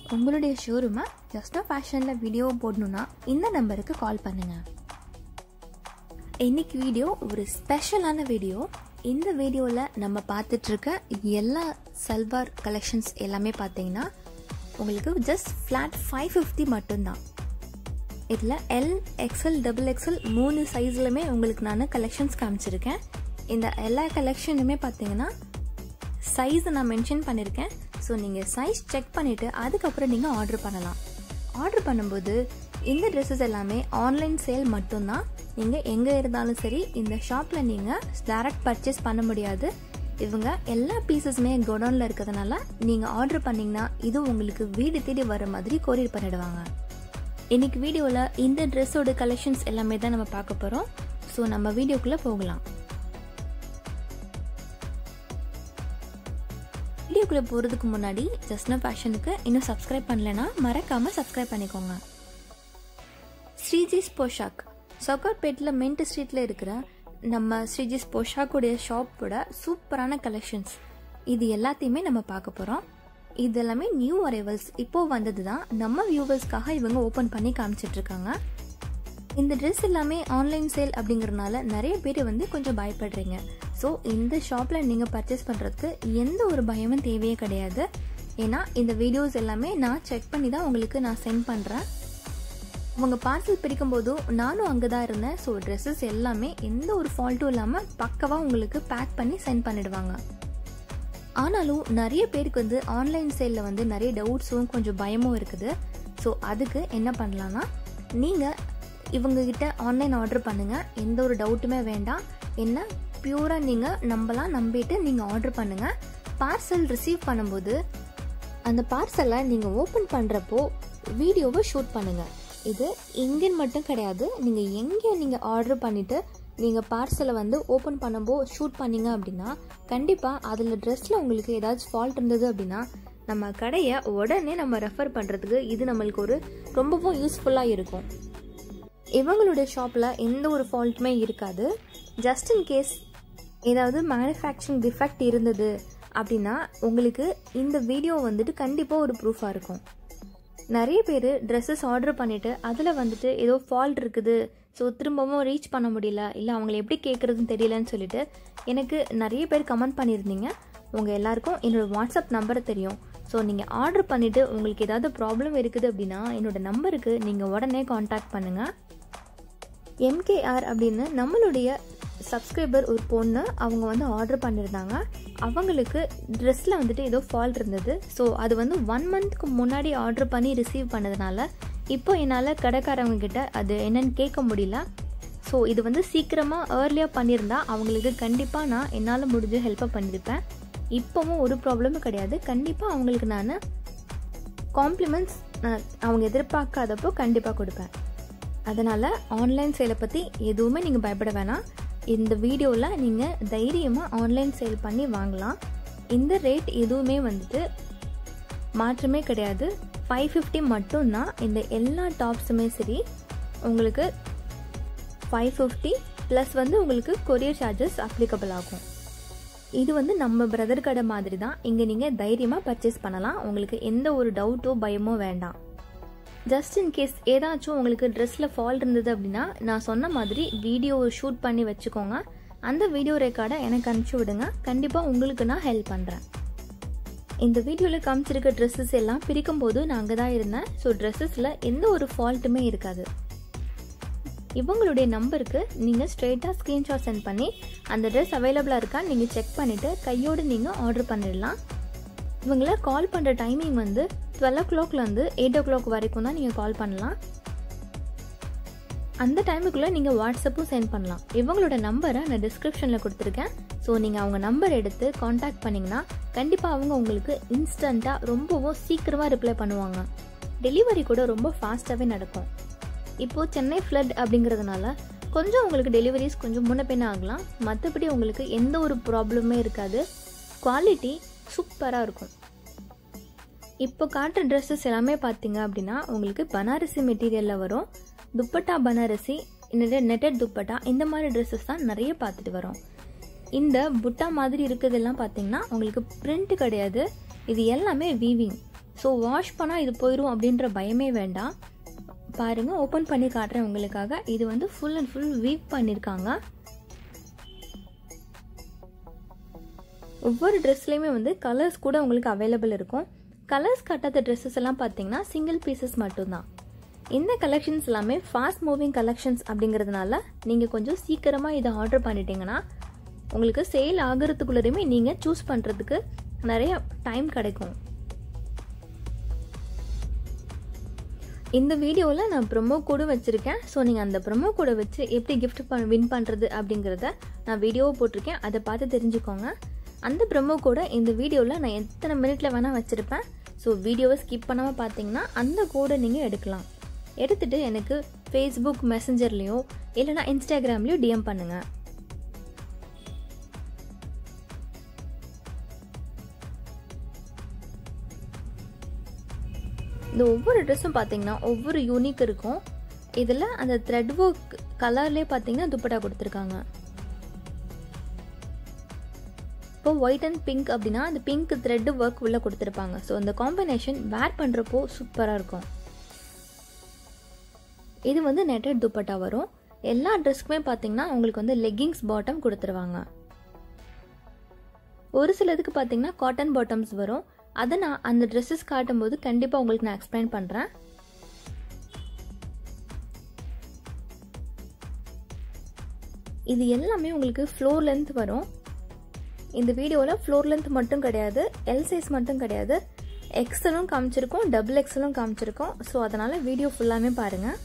உங்களுடைய ஷோரூமை ஜஸ்டோ ஃபேஷனில் வீடியோ போடணுன்னா இந்த நம்பருக்கு கால் பண்ணுங்கள் இன்னைக்கு வீடியோ ஒரு ஸ்பெஷலான வீடியோ இந்த வீடியோவில் நம்ம பார்த்துட்ருக்க எல்லா சல்வார் கலெக்ஷன்ஸ் எல்லாமே பார்த்தீங்கன்னா உங்களுக்கு ஜஸ்ட் ஃப்ளாட் ஃபைவ் ஃபிஃப்டி மட்டும்தான் இதில் எல் எக்ஸ்எல் டபுள் எக்ஸ்எல் மூணு சைஸ்லையுமே உங்களுக்கு நான் கலெக்ஷன்ஸ் காமிச்சிருக்கேன் இந்த எல்லா கலெக்ஷனுமே பார்த்தீங்கன்னா சைஸை நான் மென்ஷன் பண்ணியிருக்கேன் ஸோ நீங்கள் சைஸ் செக் பண்ணிவிட்டு அதுக்கப்புறம் நீங்கள் ஆர்டர் பண்ணலாம் ஆர்டர் பண்ணும்போது இந்த ட்ரெஸ்ஸஸ் எல்லாமே ஆன்லைன் சேல் மட்டும்தான் நீங்கள் எங்கே இருந்தாலும் சரி இந்த ஷாப்பில் நீங்கள் டேரக்ட் பர்ச்சேஸ் பண்ண முடியாது இவங்க எல்லா பீசஸுமே குடோனில் இருக்கிறதுனால நீங்கள் ஆர்டர் பண்ணிங்கன்னா இது உங்களுக்கு வீடு தேடி வர மாதிரி கொரியர் பண்ணிடுவாங்க இன்னைக்கு வீடியோவில் இந்த ட்ரெஸ்ஸோட கலெக்ஷன்ஸ் எல்லாமே தான் நம்ம பார்க்க போகிறோம் ஸோ நம்ம வீடியோக்குள்ளே போகலாம் வீடியோக்குள்ளே போகிறதுக்கு முன்னாடி ஜஸ்ட்னோ ஃபேஷனுக்கு இன்னும் சப்ஸ்கிரைப் பண்ணலைன்னா மறக்காமல் சப்ஸ்கிரைப் பண்ணிக்கோங்க ஸ்ரீஜிஸ் போஷாக் சவுகார்பேட்டில் மென்ட் ஸ்ட்ரீட்டில் இருக்கிற நம்ம ஸ்ரீஜிஸ் போஷாக்குடைய ஷாப்போட சூப்பரான கலெக்ஷன்ஸ் இது எல்லாத்தையுமே நம்ம பார்க்க போகிறோம் இது எல்லாமே நியூ அரைவல்ஸ் இப்போது வந்தது தான் நம்ம வியூவர்ஸ்க்காக இவங்க ஓப்பன் பண்ணி காமிச்சிட்ருக்காங்க இந்த ட்ரெஸ் எல்லாமே ஆன்லைன் சேல் அப்படிங்கிறனால நிறைய பேர் வந்து கொஞ்சம் பயப்படுறீங்க ஸோ இந்த ஷாப்பில் நீங்கள் பர்ச்சேஸ் பண்ணுறதுக்கு எந்த ஒரு பயமும் தேவையே கிடையாது ஏன்னா இந்த வீடியோஸ் எல்லாமே நான் செக் பண்ணி தான் உங்களுக்கு நான் சென்ட் பண்ணுறேன் உங்கள் பார்சல் பிரிக்கும் போதும் நானும் அங்கே தான் இருந்தேன் ஸோ ட்ரெஸ்ஸஸ் எல்லாமே எந்த ஒரு ஃபால்ட்டும் இல்லாமல் பக்கவாக உங்களுக்கு பேக் பண்ணி சென்ட் பண்ணிடுவாங்க ஆனாலும் நிறைய பேருக்கு வந்து ஆன்லைன் சேலில் வந்து நிறைய டவுட்ஸும் கொஞ்சம் பயமும் இருக்குது ஸோ அதுக்கு என்ன பண்ணலான்னா நீங்கள் இவங்ககிட்ட ஆன்லைன் ஆர்டர் பண்ணுங்கள் எந்த ஒரு டவுட்டுமே வேண்டாம் என்ன பியூராக நீங்கள் நம்பலாம் நம்பிட்டு நீங்கள் ஆர்டர் பண்ணுங்கள் பார்சல் ரிசீவ் பண்ணும்போது அந்த பார்சலை நீங்கள் ஓப்பன் பண்ணுறப்போ வீடியோவை ஷூட் பண்ணுங்கள் இது இங்கேன்னு மட்டும் கிடையாது நீங்கள் எங்கே நீங்கள் ஆர்டர் பண்ணிவிட்டு நீங்கள் பார்சலை வந்து ஓப்பன் பண்ணும்போது ஷூட் பண்ணீங்க அப்படின்னா கண்டிப்பாக அதில் ட்ரெஸ்ஸில் உங்களுக்கு ஏதாச்சும் ஃபால்ட் இருந்தது அப்படின்னா நம்ம கடையை உடனே நம்ம ரெஃபர் பண்ணுறதுக்கு இது நம்மளுக்கு ஒரு ரொம்பவும் யூஸ்ஃபுல்லாக இருக்கும் இவங்களுடைய ஷாப்பில் எந்த ஒரு ஃபால்ட்டுமே இருக்காது ஜஸ்ட் இன் கேஸ் ஏதாவது மேனுஃபேக்சரிங் டிஃபெக்ட் இருந்தது அப்படின்னா உங்களுக்கு இந்த வீடியோ வந்துட்டு கண்டிப்பாக ஒரு ப்ரூஃபாக இருக்கும் நிறைய பேர் ட்ரெஸ்ஸஸ் ஆர்டர் பண்ணிவிட்டு அதில் வந்துட்டு ஏதோ ஃபால்ட் இருக்குது ஸோ திரும்பவும் ரீச் பண்ண முடியல இல்லை அவங்கள எப்படி கேட்குறதுன்னு தெரியலன்னு சொல்லிட்டு எனக்கு நிறைய பேர் கமெண்ட் பண்ணியிருந்தீங்க உங்கள் எல்லாருக்கும் என்னோடய வாட்ஸ்அப் நம்பர் தெரியும் ஸோ நீங்கள் ஆர்டர் பண்ணிவிட்டு உங்களுக்கு ஏதாவது ப்ராப்ளம் இருக்குது அப்படின்னா என்னோடய நம்பருக்கு நீங்கள் உடனே காண்டாக்ட் பண்ணுங்கள் எம்கேஆர் அப்படின்னு நம்மளுடைய சப்ஸ்கிரைபர் ஒரு பொண்ணு அவங்க வந்து ஆர்டர் பண்ணியிருந்தாங்க அவங்களுக்கு ட்ரெஸ்ஸில் வந்துட்டு ஏதோ ஃபால்ட் இருந்தது ஸோ அது வந்து ஒன் மந்த்க்கு முன்னாடி ஆர்டர் பண்ணி ரிசீவ் பண்ணதுனால இப்போ என்னால் கடைக்காரவங்க கிட்ட அது என்னன்னு கேட்க முடியல ஸோ இது வந்து சீக்கிரமாக ஏர்லியாக பண்ணியிருந்தா அவங்களுக்கு கண்டிப்பாக நான் என்னால் முடிஞ்ச ஹெல்ப்பை பண்ணியிருப்பேன் இப்போவும் ஒரு ப்ராப்ளமும் கிடையாது கண்டிப்பாக அவங்களுக்கு நான் காம்ப்ளிமெண்ட்ஸ் அவங்க எதிர்பார்க்காதப்போ கண்டிப்பாக கொடுப்பேன் அதனால் ஆன்லைன் சேலை பற்றி எதுவுமே நீங்கள் பயப்பட வேணாம் இந்த வீடியோவில் நீங்கள் தைரியமாக ஆன்லைன் சேல் பண்ணி வாங்கலாம் இந்த ரேட் எதுவுமே வந்துட்டு மாற்றமே கிடையாது ஃபைவ் ஃபிஃப்டி மட்டும்தான் இந்த எல்லா டாப்ஸுமே சரி உங்களுக்கு ஃபைவ் ஃபிஃப்டி ப்ளஸ் வந்து உங்களுக்கு கொரியர் சார்ஜஸ் அப்ளிகபிள் ஆகும் இது வந்து நம்ம பிரதர் கடை மாதிரி தான் இங்கே நீங்கள் தைரியமாக பர்ச்சேஸ் பண்ணலாம் உங்களுக்கு எந்த ஒரு டவுட்டோ பயமோ வேண்டாம் ஜஸ்ட் இன் கேஸ் ஏதாச்சும் உங்களுக்கு ட்ரெஸ்ஸில் ஃபால்ட் இருந்தது அப்படின்னா நான் சொன்ன மாதிரி வீடியோ ஷூட் பண்ணி வச்சுக்கோங்க அந்த வீடியோ ரெக்கார்டை எனக்கு அனுப்பிச்சி விடுங்க கண்டிப்பாக உங்களுக்கு நான் ஹெல்ப் பண்ணுறேன் இந்த வீடியோவில் காமிச்சிருக்க ட்ரெஸ்ஸஸ் எல்லாம் பிரிக்கும் போது நான் அங்கே தான் இருந்தேன் ஸோ ட்ரெஸ்ஸஸில் எந்த ஒரு ஃபால்ட்டுமே இருக்காது இவங்களுடைய நம்பருக்கு நீங்கள் ஸ்ட்ரெயிட்டாக ஸ்க்ரீன்ஷாட் சென்ட் பண்ணி அந்த ட்ரெஸ் அவைலபிளாக இருக்கா நீங்கள் செக் பண்ணிவிட்டு கையோடு நீங்கள் ஆர்டர் பண்ணிடலாம் இவங்கள கால் பண்ணுற டைமிங் வந்து டுவெல் ஓ கிளாக்லேருந்து எயிட் ஓ கிளாக் வரைக்கும் தான் நீங்கள் கால் பண்ணலாம் அந்த டைமுக்குள்ளே நீங்கள் வாட்ஸ்அப்பும் சென்ட் பண்ணலாம் இவங்களோட நம்பரை நான் டிஸ்கிரிப்ஷனில் கொடுத்துருக்கேன் ஸோ நீங்கள் அவங்க நம்பர் எடுத்து காண்டாக்ட் பண்ணிங்கன்னா கண்டிப்பாக அவங்க உங்களுக்கு இன்ஸ்டண்ட்டாக ரொம்பவும் சீக்கிரமாக ரிப்ளை பண்ணுவாங்க டெலிவரி கூட ரொம்ப ஃபாஸ்ட்டாகவே நடக்கும் இப்போது சென்னை ஃப்ளட் அப்படிங்கிறதுனால கொஞ்சம் உங்களுக்கு டெலிவரிஸ் கொஞ்சம் முன்ன பின்ன ஆகலாம் மற்றபடி உங்களுக்கு எந்த ஒரு ப்ராப்ளமே இருக்காது குவாலிட்டி சூப்பராக இருக்கும் இப்போ காட்டுற ட்ரெஸ்ஸஸ் எல்லாமே பார்த்தீங்க அப்படின்னா உங்களுக்கு பனாரசி மெட்டீரியலில் வரும் துப்பட்டா பனாரசி நெட்டட் துப்பட்டா இந்த மாதிரி ட்ரெஸ்ஸஸ் தான் நிறைய பார்த்துட்டு வரோம் இந்த புட்டா மாதிரி இருக்கிறதெல்லாம் பார்த்தீங்கன்னா உங்களுக்கு பிரிண்ட் கிடையாது இது எல்லாமே வீவிங் ஸோ வாஷ் பண்ணால் இது போயிடும் அப்படின்ற பயமே வேண்டாம் பாருங்கள் ஓப்பன் பண்ணி காட்டுறேன் உங்களுக்காக இது வந்து ஃபுல் அண்ட் ஃபுல் வீவ் பண்ணியிருக்காங்க ஒவ்வொரு ட்ரெஸ்லேயுமே வந்து கலர்ஸ் கூட உங்களுக்கு அவைலபிள் இருக்கும் கலர்ஸ் கட்டாத ட்ரெஸ்ஸஸ் எல்லாம் பார்த்தீங்கன்னா சிங்கிள் பீசஸ் மட்டும்தான் இந்த கலெக்ஷன்ஸ் எல்லாமே ஃபாஸ்ட் மூவிங் கலெக்ஷன்ஸ் அப்படிங்கிறதுனால நீங்கள் கொஞ்சம் சீக்கிரமாக இதை ஆர்டர் பண்ணிட்டீங்கன்னா உங்களுக்கு சேல் ஆகிறதுக்குள்ளேயுமே நீங்கள் சூஸ் பண்ணுறதுக்கு நிறைய டைம் கிடைக்கும் இந்த வீடியோவில் நான் ப்ரொமோ கோடு வச்சுருக்கேன் ஸோ நீங்கள் அந்த ப்ரொமோ கோடை வச்சு எப்படி கிஃப்ட் பண் வின் பண்ணுறது அப்படிங்கிறத நான் வீடியோவை போட்டிருக்கேன் அதை பார்த்து தெரிஞ்சுக்கோங்க அந்த ப்ரொமோ கோடை இந்த வீடியோவில் நான் எத்தனை மினிட்ல வேணால் வச்சுருப்பேன் ஸோ வீடியோவை ஸ்கிப் பண்ணாமல் பார்த்தீங்கன்னா அந்த கோடை நீங்கள் எடுக்கலாம் எடுத்துகிட்டு எனக்கு ஃபேஸ்புக் மெசஞ்சர்லேயோ இல்லைனா இன்ஸ்டாகிராம்லேயோ டிஎம் பண்ணுங்கள் இந்த ஒவ்வொரு ட்ரெஸ்ஸும் பார்த்தீங்கன்னா ஒவ்வொரு யூனிக் இருக்கும் இதில் அந்த த்ரெட் ஒர்க் கலர்லேயே பார்த்தீங்கன்னா துப்பட்டா கொடுத்துருக்காங்க இப்போ ஒயிட் அண்ட் பிங்க் அப்படின்னா அந்த பிங்க் த்ரெட் ஒர்க் உள்ள கொடுத்துருப்பாங்க ஸோ அந்த காம்பினேஷன் வேர் பண்ணுறப்போ சூப்பராக இருக்கும் இது வந்து நெட்டட் துப்பட்டா வரும் எல்லா ட்ரெஸ்க்குமே பார்த்தீங்கன்னா உங்களுக்கு வந்து லெக்கிங்ஸ் பாட்டம் கொடுத்துருவாங்க ஒரு சிலதுக்கு பார்த்தீங்கன்னா காட்டன் பாட்டம்ஸ் வரும் அதை நான் அந்த ட்ரெஸ்ஸஸ் காட்டும்போது கண்டிப்பாக உங்களுக்கு நான் எக்ஸ்பிளைன் பண்ணுறேன் இது எல்லாமே உங்களுக்கு ஃப்ளோர் லென்த் வரும் இந்த வீடியோவில் ஃப்ளோர் லென்த் மட்டும் கிடையாது எல் சைஸ் மட்டும் கிடையாது எக்ஸலும் காமிச்சிருக்கோம் டபுள் எக்ஸலும் காமிச்சிருக்கோம் ஸோ அதனால் வீடியோ ஃபுல்லாமே பாருங்கள்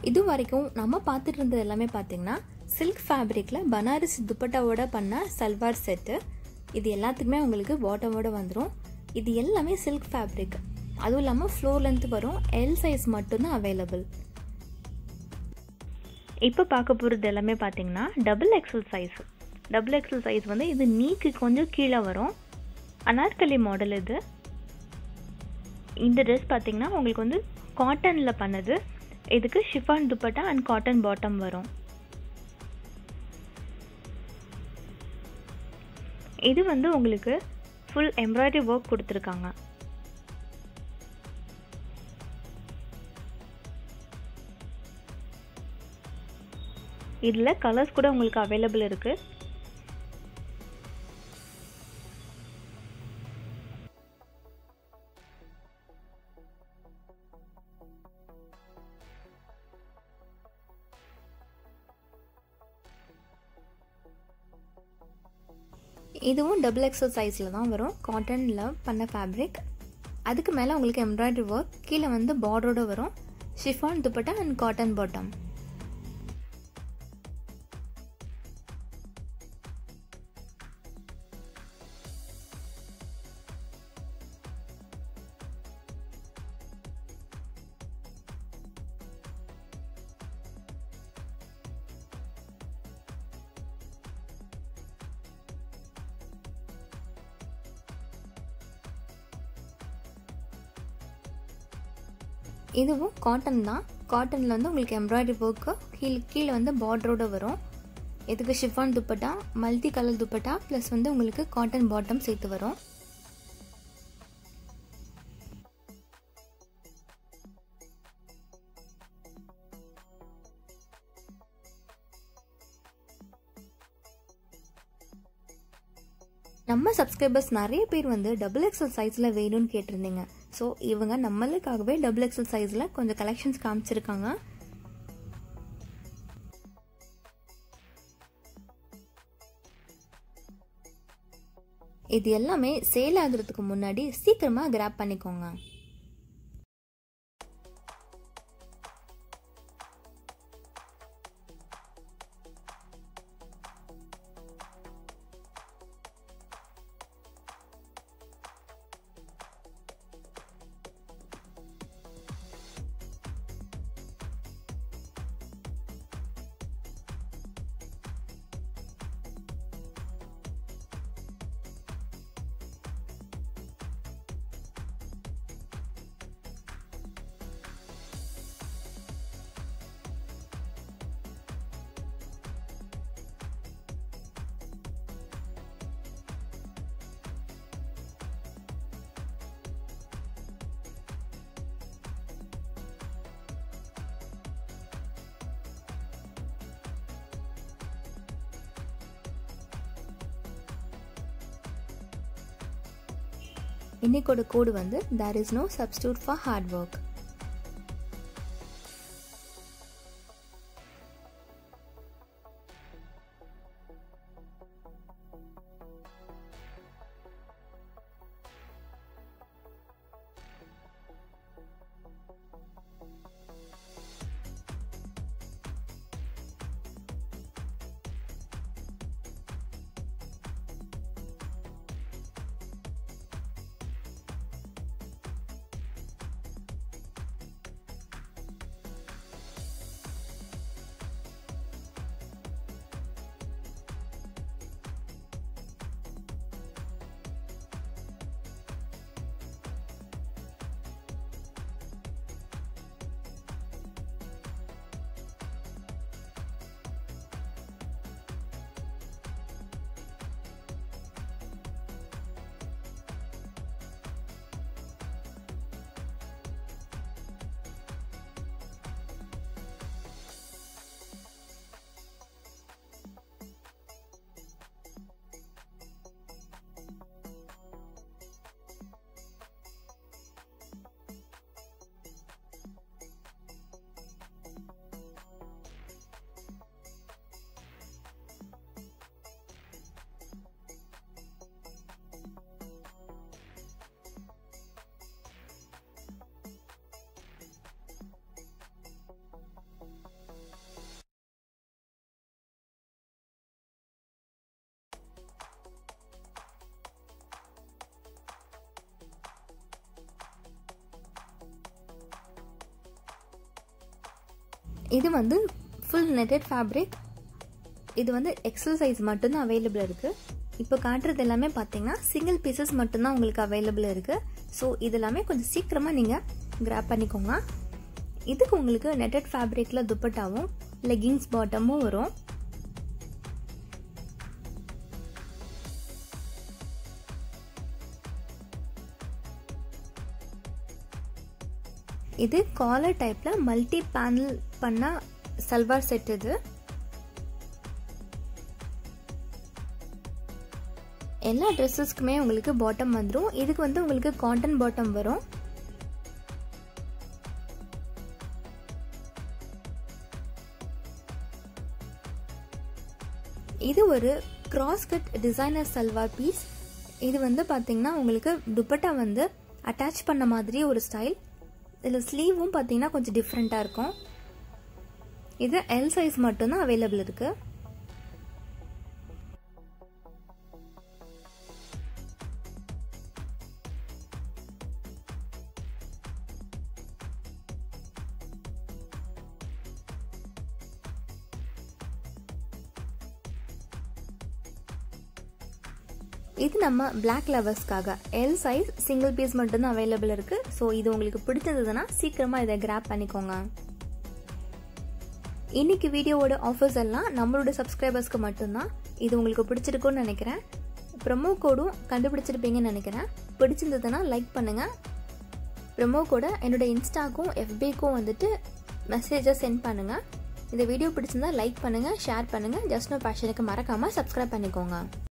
இது வரைக்கும் நம்ம பார்த்துட்டு இருந்தது எல்லாமே பார்த்தீங்கன்னா சில்க் ஃபேப்ரிக்கில் பனாரஸ் துப்பட்டாவோட பண்ண சல்வார் செட்டு இது எல்லாத்துக்குமே உங்களுக்கு பாட்டமோட வந்துடும் இது எல்லாமே சில்க் ஃபேப்ரிக் அதுவும் இல்லாமல் ஃப்ளோர் லென்த் வரும் எல் சைஸ் மட்டும்தான் அவைலபிள் இப்போ பார்க்க போகிறது எல்லாமே பார்த்தீங்கன்னா double XL size double XL size வந்து இது நீக்கு கொஞ்சம் கீழே வரும் அனார்கலி மாடல் இது இந்த ட்ரெஸ் பார்த்தீங்கன்னா உங்களுக்கு வந்து காட்டனில் பண்ணது இதுக்கு chiffon dupatta and cotton bottom வரும் இது வந்து உங்களுக்கு ஃபுல் எம்ப்ராய்டரி ஒர்க் கொடுத்துருக்காங்க இதில் கலர்ஸ் கூட உங்களுக்கு அவைலபிள் இருக்குது இதுவும் டபுள் எக்ஸல் சைஸில் தான் வரும் காட்டனில் பண்ண ஃபேப்ரிக் அதுக்கு மேலே உங்களுக்கு எம்ப்ராய்டரி ஒர்க் கீழே வந்து பார்டரோட வரும் chiffon dupatta and cotton bottom இதுவும் காட்டன் தான் காட்டனில் வந்து உங்களுக்கு எம்ப்ராய்டரி ஒர்க்கு கீழே கீழே வந்து பார்டரோட வரும் இதுக்கு chiffon dupatta multi colour dupatta plus வந்து உங்களுக்கு காட்டன் பாட்டம் சேர்த்து வரும் நம்ம சப்ஸ்கிரைபர்ஸ் நிறைய பேர் வந்து டபுள் எக்ஸல் சைஸில் வேணும்னு கேட்டிருந்தீங்க ஸோ இவங்க நம்மளுக்காகவே டபுள் எக்ஸல் சைஸில் கொஞ்சம் கலெக்ஷன்ஸ் காமிச்சிருக்காங்க இது எல்லாமே சேல் ஆகுறதுக்கு முன்னாடி சீக்கிரமாக கிராப் பண்ணிக்கோங்க இன்னைக்கோட கோடு வந்து there is no substitute for hard work இது வந்து ஃபுல் நெட்டட் ஃபேப்ரிக் இது வந்து எக்ஸல் சைஸ் மட்டும்தான் அவைலபிள் இருக்குது இப்போ காட்டுறது எல்லாமே பார்த்தீங்கன்னா சிங்கிள் பீசஸ் மட்டும்தான் உங்களுக்கு அவைலபிள் இருக்குது ஸோ இது எல்லாமே கொஞ்சம் சீக்கிரமாக நீங்கள் கிராப் பண்ணிக்கோங்க இதுக்கு உங்களுக்கு நெட்டட் ஃபேப்ரிக்கில் துப்பட்டாவும் லெகிங்ஸ் பாட்டமும் வரும் இது காலர் டைப்பில் மல்டி பேனல் பண்ண சல்வார் செட் இது எல்லா ட்ரெஸ்ஸஸ்க்குமே உங்களுக்கு பாட்டம் வந்துடும் இதுக்கு வந்து உங்களுக்கு காட்டன் பாட்டம் வரும் இது ஒரு cross cut designer salwar piece இது வந்து பார்த்தீங்கன்னா உங்களுக்கு துப்பட்டா வந்து அட்டாச் பண்ண மாதிரி ஒரு ஸ்டைல் இதில் ஸ்லீவும் பார்த்தீங்கன்னா கொஞ்சம் டிஃப்ரெண்ட்டாக இருக்கும் இது எல் சைஸ் மட்டும்தான் அவைலபிள் இருக்குது இது நம்ம பிளாக் லவர்ஸ்க்காக எல் சைஸ் சிங்கிள் பீஸ் மட்டும்தான் அவைலபிள் இருக்கு ஸோ இது உங்களுக்கு பிடிச்சிருந்ததுன்னா சீக்கிரமா இதை கிராப் பண்ணிக்கோங்க இன்னைக்கு வீடியோவோட ஆஃபர்ஸ் எல்லாம் நம்மளோட சப்ஸ்கிரைபர்ஸ்க்கு மட்டும்தான் இது உங்களுக்கு பிடிச்சிருக்கும்னு நினைக்கிறேன் ப்ரொமோ கோடும் கண்டுபிடிச்சிருப்பீங்கன்னு நினைக்கிறேன் பிடிச்சிருந்ததுன்னா லைக் பண்ணுங்க ப்ரொமோ கோடை என்னோட இன்ஸ்டாக்கும் எஃபிக்கும் வந்துட்டு மெசேஜை சென்ட் பண்ணுங்க இந்த வீடியோ பிடிச்சிருந்தா லைக் பண்ணுங்க ஷேர் பண்ணுங்க ஜஸ்ட் நோ பேஷனுக்கு மறக்காம சப்ஸ்கிரைப் பண்ணிக்கோங்க